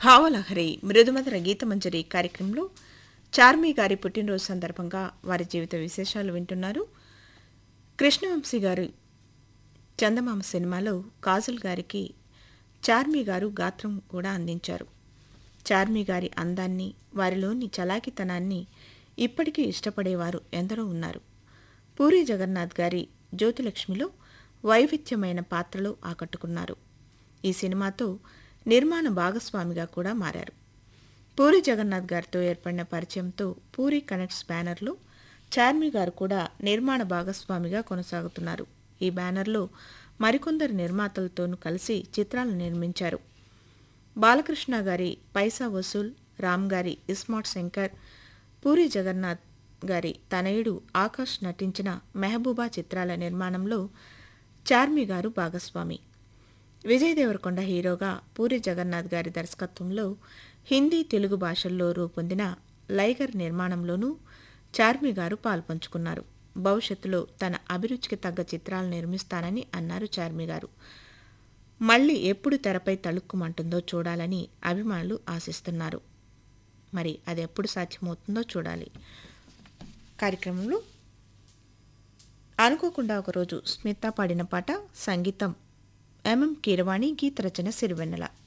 భావలహరి మృదుమధుర గీతమంజరి కార్యక్రమంలో చార్మి గారి పుట్టినరోజు సందర్భంగా వారి జీవిత విశేషాలు వింటున్నారు కృష్ణవంశీ గారు చందమామ సినిమాలో కాజల్ గారికి చార్మి గారు గాత్రం కూడా అందించారు చార్మి గారి అందాన్ని వారిలోని చలాకితనాన్ని ఇప్పటికీ ఇష్టపడేవారు ఎందరో ఉన్నారు పూరి జగన్నాథ్ గారి జ్యోతిలక్ష్మిలో వైవిధ్యమైన పాత్రలు ఆకట్టుకున్నారు ఈ సినిమాతో నిర్మాణ భాగస్వామిగా కూడా మారారు పూరి జగన్నాథ్ గారితో ఏర్పడిన పరిచయంతో పూరి కనెక్ట్స్ బ్యానర్లో చార్మి గారు కూడా నిర్మాణ భాగస్వామిగా కొనసాగుతున్నారు ఈ బ్యానర్లో మరికొందరు నిర్మాతలతోనూ కలిసి చిత్రాలు నిర్మించారు బాలకృష్ణ గారి పైసా వసూల్ రామ్ గారి ఇస్మార్ట్ శంకర్ పూరి జగన్నాథ్ గారి తనయుడు ఆకాష్ నటించిన మెహబూబా చిత్రాల నిర్మాణంలో చార్మి గారు భాగస్వామి విజయ్ దేవరకొండ హీరోగా పూరి జగన్నాథ్ గారి దర్శకత్వంలో హిందీ తెలుగు భాషల్లో రూపొందిన లైగర్ నిర్మాణంలోనూ చార్మి గారు పాల్పంచుకున్నారు భవిష్యత్తులో తన అభిరుచికి తగ్గ చిత్రాలు నిర్మిస్తానని అన్నారు చార్మి గారు మళ్ళీ ఎప్పుడు తెరపై తళుక్కుమంటుందో చూడాలని అభిమానులు ఆశిస్తున్నారు మరి అది ఎప్పుడు సాధ్యమవుతుందో చూడాలి కార్యక్రమంలో అనుకోకుండా ఒకరోజు స్మిత పాడిన పాట సంగీతం ఎంఎం కీరవాణి గీత రచన సిరివెన్నెల